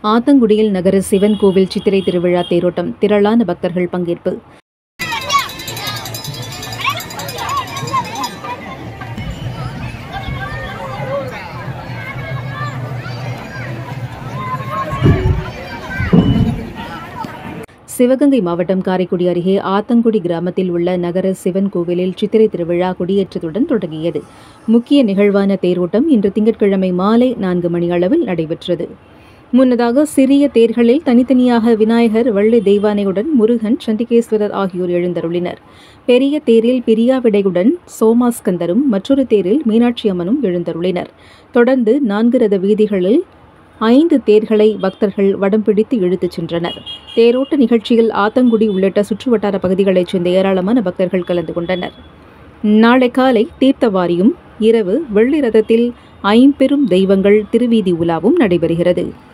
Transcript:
ஆத்தங்குடியில் நகர சிவன் கோவில் சித்திரை திருவிழா தேரோட்டம் திரளான பக்தர்கள் பங்கேற்பு சிவகங்கை மாவட்டம் காரைக்குடி அருகே ஆத்தங்குடி கிராமத்தில் உள்ள நகர சிவன் கோவிலில் சித்திரை திருவிழா கொடியேற்றத்துடன் தொடங்கியது முக்கிய நிகழ்வான தேரோட்டம் இன்று திங்கட்கிழமை மாலை நான்கு மணி அளவில் நடைபெற்றது முன்னதாக சிறிய தேர்களில் தனித்தனியாக விநாயகர் வள்ளி தெய்வானையுடன் முருகன் சண்டிகேஸ்வரர் ஆகியோர் எழுந்தருளினர் பெரிய தேரில் பிரியாவிடையுடன் சோமாஸ்கந்தரும் மற்றொரு தேரில் மீனாட்சி அம்மனும் எழுந்தருளினர் தொடர்ந்து நான்கு ரத வீதிகளில் ஐந்து தேர்களை பக்தர்கள் வடம் பிடித்து இழுத்துச் சென்றனர் தேரோட்ட நிகழ்ச்சியில் ஆத்தங்குடி உள்ளிட்ட சுற்றுவட்டார பகுதிகளைச் சேர்ந்த ஏராளமான பக்தர்கள் கலந்து கொண்டனர் நாளை காலை தீர்த்தவாரியும் இரவு வெள்ளி ரதத்தில் ஐம்பெரும் தெய்வங்கள் திருவீதி உலாவும் நடைபெறுகிறது